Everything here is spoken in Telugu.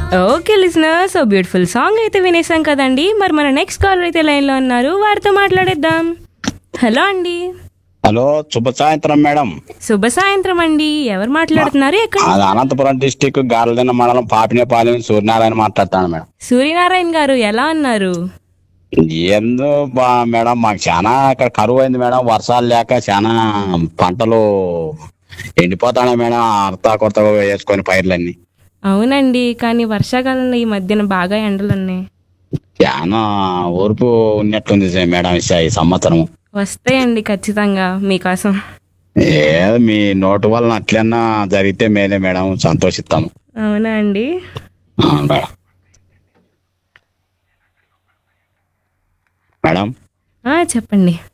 okay listener so beautiful song అయితే వినేసాం కదండి మరి మన నెక్స్ట్ కాలర్ అయితే లైన్లో ఉన్నారు వారితో మాట్లాడేద్దాం హలో అండి హలో శుభ సాయంత్రం మేడం శుభ సాయంత్రం అండి ఎవరు మాట్లాడుతున్నారు ఎక్కడ అది అనంతపురం డిస్టిక్ గార్లదిన్న మండలం పాపినేపాలెం సూర్యనారాయణ మాట్లాడతాను మేడం సూర్యనారాయణ గారు ఎలా ఉన్నారు ఏందో బా మేడం మాకు చాలా అక్కడ కరువు అయింది మేడం వర్షాలు లేక చాలా పంటలు ఎండిపోతాయి మేడం అర్తా కొత్తగా వేసుకొని పైర్లన్నీ అవునండి కానీ వర్షాకాలంలో ఈ మధ్యన బాగా ఎండలు ఉన్నాయి చాలా ఓర్పు ఉన్నట్లుంది మేడం ఈ సంవత్సరం వస్తాయండి ఖచ్చితంగా మీకోసం ఏదో మీ నోటు వలన అట్లన్నా జరిగితే మేలే మేడం సంతోషిస్తాము అవునా అండి ఆ, మేడం మేడం ఆ, చెప్పండి